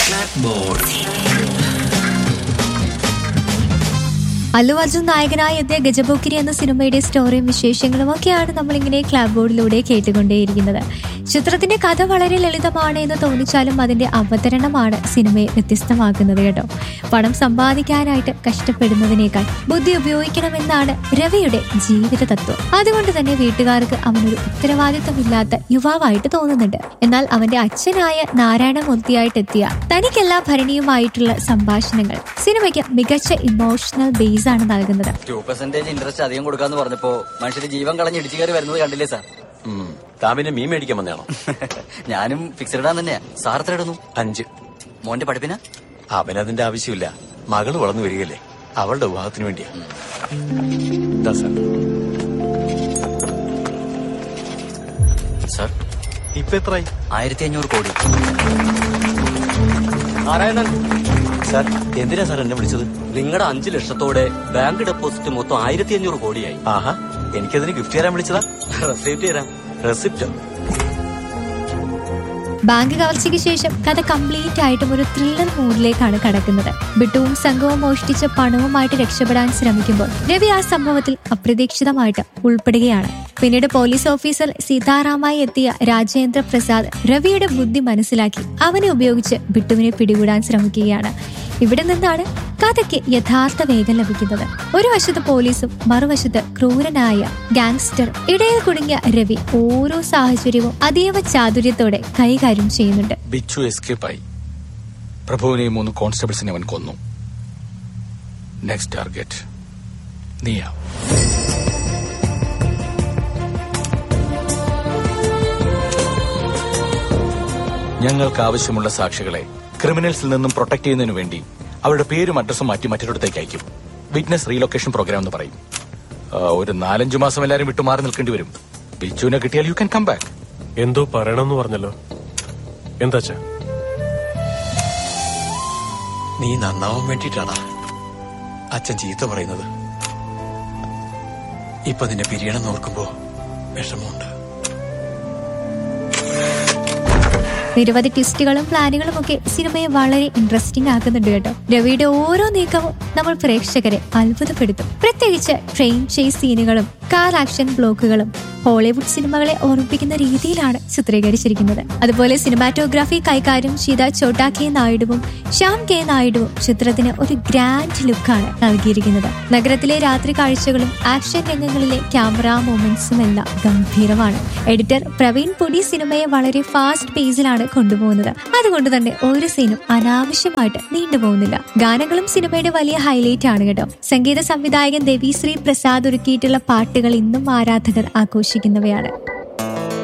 അല്ലു അർജുൻ നായകനായി എത്തിയ ഗജപോക്കിരി എന്ന സിനിമയുടെ സ്റ്റോറിയും വിശേഷങ്ങളും ഒക്കെയാണ് നമ്മളിങ്ങനെ ക്ലാബ് ബോർഡിലൂടെ കേട്ടുകൊണ്ടേയിരിക്കുന്നത് ചിത്രത്തിന്റെ കഥ വളരെ ലളിതമാണ് എന്ന് തോന്നിച്ചാലും അതിന്റെ അവതരണമാണ് സിനിമയെ വ്യത്യസ്തമാക്കുന്നത് കേട്ടോ പണം സമ്പാദിക്കാനായിട്ട് കഷ്ടപ്പെടുന്നതിനേക്കാൾ ബുദ്ധി ഉപയോഗിക്കണമെന്നാണ് രവിയുടെ ജീവിത തത്വം അതുകൊണ്ട് തന്നെ വീട്ടുകാർക്ക് അവനൊരു ഉത്തരവാദിത്തമില്ലാത്ത യുവാവായിട്ട് തോന്നുന്നുണ്ട് എന്നാൽ അവന്റെ അച്ഛനായ നാരായണമൂർത്തിയായിട്ടെത്തിയ തനിക്കെല്ലാ ഭരണിയുമായിട്ടുള്ള സംഭാഷണങ്ങൾ സിനിമയ്ക്ക് മികച്ച ഇമോഷണൽ ബേസ് ആണ് നൽകുന്നത് ടു പെർസെന്റേജ് ഇൻട്രസ്റ്റ് അധികം കൊടുക്കാന്ന് പറഞ്ഞപ്പോ മനുഷ്യര് ജീവൻ കളഞ്ഞ് ഇടിച്ചു കയറി വരുന്നത് കണ്ടില്ലേ സാർ ഉം. താൻ പിന്നെ മീൻ മേടിക്കാൻ വന്നതാണോ ഞാനും ഫിക്സഡ് ഇടാൻ തന്നെയാ സാർ എത്ര ഇടുന്നു അഞ്ച് മോന്റെ പഠിപ്പിന അവനതിന്റെ ആവശ്യമില്ല മകള് വളർന്നു വരികയല്ലേ അവളുടെ വിവാഹത്തിന് വേണ്ടിയാ ദാ സാർ. സാർ ഇപ്പൊ എത്രയായി ആയിരത്തി അഞ്ഞൂറ് കോടി നാരായണൻ സാർ എന്തിനാ സാർ എന്നെ വിളിച്ചത് നിങ്ങളുടെ അഞ്ചു ലക്ഷത്തോടെ ബാങ്ക് ഡെപ്പോസിറ്റ് മൊത്തം ആയിരത്തി അഞ്ഞൂറ് കോടിയായി ആഹാ എനിക്കതിന് ഗിഫ്റ്റ് തരാൻ വിളിച്ചതാ റെസീപ്റ്റ് തരാം റെസിപ്റ്റോ ബാങ്ക് കവർച്ചയ്ക്ക് ശേഷം കഥ കംപ്ലീറ്റ് ആയിട്ടും ഒരു ത്രില്ലർ മൂഡിലേക്കാണ് കടക്കുന്നത് ബിട്ടുവും സംഘവും മോഷ്ടിച്ച പണവുമായിട്ട് രക്ഷപ്പെടാൻ ശ്രമിക്കുമ്പോൾ രവി ആ സംഭവത്തിൽ അപ്രതീക്ഷിതമായിട്ട് ഉൾപ്പെടുകയാണ് പിന്നീട് പോലീസ് ഓഫീസർ സീതാറാമായി എത്തിയ രാജേന്ദ്ര പ്രസാദ് രവിയുടെ ബുദ്ധി മനസ്സിലാക്കി അവനെ ഉപയോഗിച്ച് ബിട്ടുവിനെ പിടികൂടാൻ ശ്രമിക്കുകയാണ് ഇവിടെ നിന്നാണ് കഥയ്ക്ക് യഥാർത്ഥ വേഗം ലഭിക്കുന്നത് ഒരു വശത്ത് പോലീസും മറുവശത്ത് ക്രൂരനായ ഗാങ്സ്റ്റർ ഇടയിൽ കുടുങ്ങിയ രവി ഓരോ സാഹചര്യവും അതീവ ചാതുര്യത്തോടെ കൈകാര്യം ചെയ്യുന്നുണ്ട് ബിച്ചു എസ്കേപ്പായി പ്രഭുവിനെയും മൂന്ന് കോൺസ്റ്റബിൾസിനെ അവൻ കൊന്നു നെക്സ്റ്റ് ടാർഗറ്റ് നീയാ ഞങ്ങൾക്ക് ആവശ്യമുള്ള സാക്ഷികളെ ക്രിമിനൽസിൽ നിന്നും പ്രൊട്ടക്ട് ചെയ്യുന്നതിനു വേണ്ടി അവരുടെ പേരും അഡ്രസ്സും മാറ്റി മറ്റൊരിടത്തേക്ക് അയക്കും വിറ്റ്നസ് റീലൊക്കേഷൻ പ്രോഗ്രാം എന്ന് പറയും ആ, ഒരു നാലഞ്ചു മാസം എല്ലാവരും വിട്ടുമാറി നിൽക്കേണ്ടി വരും ബിച്ചുവിനെ കിട്ടിയാൽ യു ക്യാൻ കം ബാക്ക് എന്തോ പറയണമെന്ന് പറഞ്ഞല്ലോ എന്താച്ചാ നീ നന്നാവാൻ വേണ്ടിയിട്ടാണ് അച്ഛൻ ചീത്ത പറയുന്നത് ഇപ്പൊ നിന്നെ പിരിയണം ഓർക്കുമ്പോ വിഷമമുണ്ട് നിരവധി ട്വിസ്റ്റുകളും പ്ലാനുകളും ഒക്കെ സിനിമയെ വളരെ ഇൻട്രസ്റ്റിംഗ് ആക്കുന്നുണ്ട് കേട്ടോ രവിയുടെ ഓരോ നീക്കവും നമ്മൾ പ്രേക്ഷകരെ അത്ഭുതപ്പെടുത്തും പ്രത്യേകിച്ച് ട്രെയിൻ ചേസ് സീനുകളും കാർ ആക്ഷൻ ബ്ലോക്കുകളും ഹോളിവുഡ് സിനിമകളെ ഓർമ്മിപ്പിക്കുന്ന രീതിയിലാണ് ചിത്രീകരിച്ചിരിക്കുന്നത് അതുപോലെ സിനിമാറ്റോഗ്രാഫി കൈകാര്യം ചെയ്ത ചോട്ടാ കെ നായിഡുവും ശ്യാം കെ നായിഡുവും ചിത്രത്തിന് ഒരു ഗ്രാൻഡ് ലുക്കാണ് നൽകിയിരിക്കുന്നത് നഗരത്തിലെ രാത്രി കാഴ്ചകളും ആക്ഷൻ രംഗങ്ങളിലെ ക്യാമറ മൂമെന്റ്സും എല്ലാം ഗംഭീരമാണ് എഡിറ്റർ പ്രവീൺ പൊടി സിനിമയെ വളരെ ഫാസ്റ്റ് പേസിലാണ് കൊണ്ടുപോകുന്നത് അതുകൊണ്ട് തന്നെ ഒരു സീനും അനാവശ്യമായിട്ട് നീണ്ടുപോകുന്നില്ല ഗാനങ്ങളും സിനിമയുടെ വലിയ ഹൈലൈറ്റ് ആണ് കേട്ടോ സംഗീത സംവിധായകൻ ദേവിശ്രീ പ്രസാദ് ഒരുക്കിയിട്ടുള്ള പാട്ടുകൾ ഇന്നും ആരാധകർ ആഘോഷിക്കുന്നവയാണ്